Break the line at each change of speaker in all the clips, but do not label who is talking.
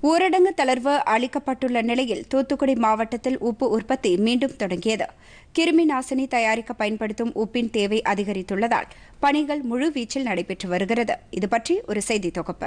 ஊரடங்கு தளர்வு அளிக்கப்பட்டுள்ள நிலையில் தூத்துக்குடி மாவட்டத்தில் உப்பு உற்பத்தி மீண்டும் தொடங்கியது கிருமி நாசினி தயாரிக்க பயன்படுத்தும் உப்பின் தேவை அதிகரித்துள்ளதால் பணிகள் முழுவீச்சில் நடைபெற்று வருகிறது இதுபற்றி ஒரு செய்தி தொகுப்பு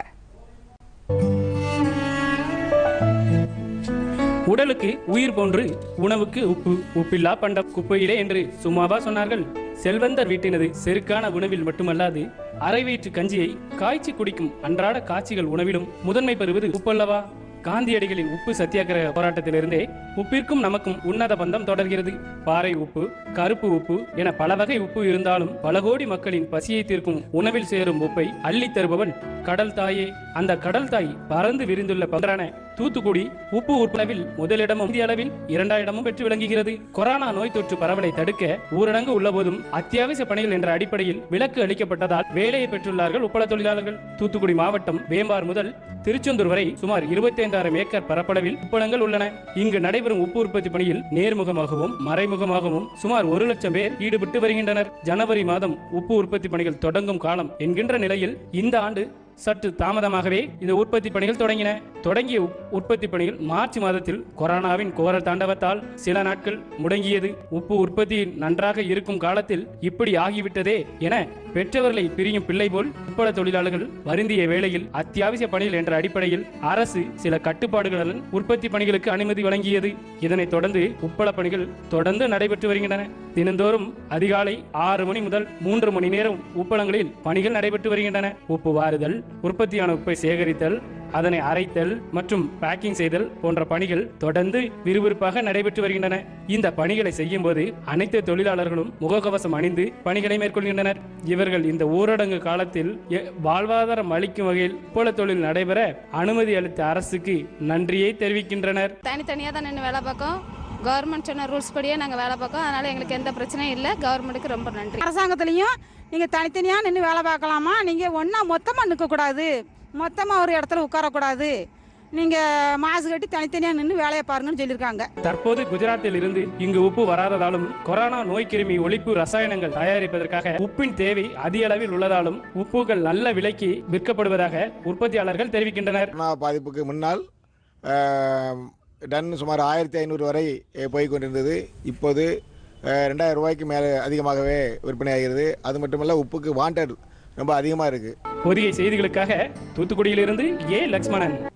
உடலுக்கு உயிர் போன்று உணவுக்கு உப்பு உப்பில்லா பண்டம் குப்பையிலே என்று சும்மாவா சொன்னார்கள் செல்வந்தர் வீட்டினது செருக்கான உணவில் மட்டுமல்லாது அரை வயிற்று கஞ்சியை காய்ச்சி குடிக்கும் அன்றாட காட்சிகள் உணவிலும் முதன்மை பெறுவது உப்பல்லவா காந்தியடிகளின் உப்பு சத்தியாகிரக போராட்டத்திலிருந்தே உப்பிற்கும் நமக்கும் உன்னத பந்தம் தொடர்கிறது பாறை உப்பு கருப்பு உப்பு என பல வகை உப்பு இருந்தாலும் பல கோடி மக்களின் பசியை தீர்க்கும் உணவில் சேரும் உப்பை அள்ளித் தருபவள் கடல் தாயே அந்த கடல் தாய் பறந்து விரிந்துள்ள பங்கரான தூத்துக்குடி உப்பு உற்பளவில் முதலிடமும் இந்திய அளவில் இரண்டாயிரமும் பெற்று விளங்குகிறது கொரோனா நோய் தொற்று பரவலை தடுக்க ஊரடங்கு உள்ளபோதும் அத்தியாவசிய பணிகள் என்ற அடிப்படையில் விலக்கு அளிக்கப்பட்டதால் வேலையை பெற்றுள்ளார்கள் உப்பள தொழிலாளர்கள் தூத்துக்குடி மாவட்டம் வேம்பார் முதல் திருச்செந்தூர் வரை சுமார் இருபத்தி ஐந்தாயிரம் ஏக்கர் பரப்பளவில் உப்பளங்கள் உள்ளன இங்கு நடைபெறும் உப்பு உற்பத்தி பணியில் நேர்முகமாகவும் மறைமுகமாகவும் சுமார் ஒரு லட்சம் பேர் ஈடுபட்டு வருகின்றனர் ஜனவரி மாதம் உப்பு உற்பத்தி பணிகள் தொடங்கும் காலம் என்கின்ற நிலையில் இந்த ஆண்டு சற்று தாமதமாகவே இந்த உற்பத்தி பணிகள் தொடங்கின தொடங்கிய உப்- உற்பத்தி பணிகள் மார்ச் மாதத்தில் கொரோனாவின் கோர தாண்டவத்தால் சில நாட்கள் முடங்கியது உப்பு உற்பத்தி நன்றாக இருக்கும் காலத்தில் இப்படி ஆகிவிட்டதே என பெற்றவர்களை பிரியும் பிள்ளை போல் உப்பள தொழிலாளர்கள் வருந்திய வேளையில் அத்தியாவசிய பணிகள் என்ற அடிப்படையில் அரசு சில கட்டுப்பாடுகளுடன் உற்பத்தி பணிகளுக்கு அனுமதி வழங்கியது இதனைத் தொடர்ந்து உப்பள பணிகள் தொடர்ந்து நடைபெற்று வருகின்றன தினந்தோறும் அதிகாலை ஆறு மணி முதல் மூன்று மணி நேரம் உப்பளங்களில் பணிகள் நடைபெற்று வருகின்றன உப்பு வாருதல் உற்பத்தியான உப்பை சேகரித்தல் அதனை அரைத்தல் மற்றும் பேக்கிங் செய்தல் போன்ற பணிகள் தொடர்ந்து விறுவிறுப்பாக நடைபெற்று வருகின்றன இந்த பணிகளை செய்யும் போது அனைத்து தொழிலாளர்களும் முகக்கவசம் அணிந்து பணிகளை மேற்கொள்கின்றனர் இவர்கள் இந்த ஊரடங்கு காலத்தில் எ- வாழ்வாதாரம் அளிக்கும் வகையில் உப்பள தொழில் நடைபெற அனுமதி அளித்த அரசுக்கு நன்றியை தெரிவிக்கின்றனர்
தனித்தனியாக தான் நின்று வேலை பார்க்கோம் கவர்மெண்ட் சொன்ன ரூல்ஸ் படியே நாங்கள் வேலை பார்க்கோம் அதனால் எங்களுக்கு எந்த பிரச்சனையும் இல்லை கவர்மெண்ட்டுக்கு ரொம்ப நன்றி
அரசாங்கத்துலேயும் நீங்கள் தனித்தனியாக நின்று வேலை பார்க்கலாமா நீங்கள் ஒன்றா மொத்தமாக நிற்கக்கூடாது மொத்தமாக ஒரு இடத்துல உட்காரக்கூடாது நீங்கள் மாசு கட்டி தனித்தனியாக நின்று வேலையை பாருங்கன்னு சொல்லியிருக்காங்க
தற்போது குஜராத்தில் இருந்து இங்கு உப்பு வராததாலும் கொரோனா நோய் கிருமி ஒழிப்பு ரசாயனங்கள் தயாரிப்பதற்காக உப்பின் தேவை அதிக அளவில் உள்ளதாலும் உப்புகள் நல்ல விலைக்கு விற்கப்படுவதாக உற்பத்தியாளர்கள் தெரிவிக்கின்றனர்
கொரோனா பாதிப்புக்கு முன்னால் ஆம், டன் சுமார் ஆயிரத்தி ஐநூறு வரை அஹ், போய் கொண்டிருந்தது இப்போது அஹ், ரெண்டாயிரம் ரூபாய்க்கு மேலே அதிகமாகவே விற்பனை ஆகிறது அது மட்டுமல்ல உப்புக்கு வாண்டட் ரொம்ப அதிகமாக இருக்குது
பொதிகை செய்திகளுக்காக தூத்துக்குடியிலிருந்து ஏ லக்ஷ்மணன்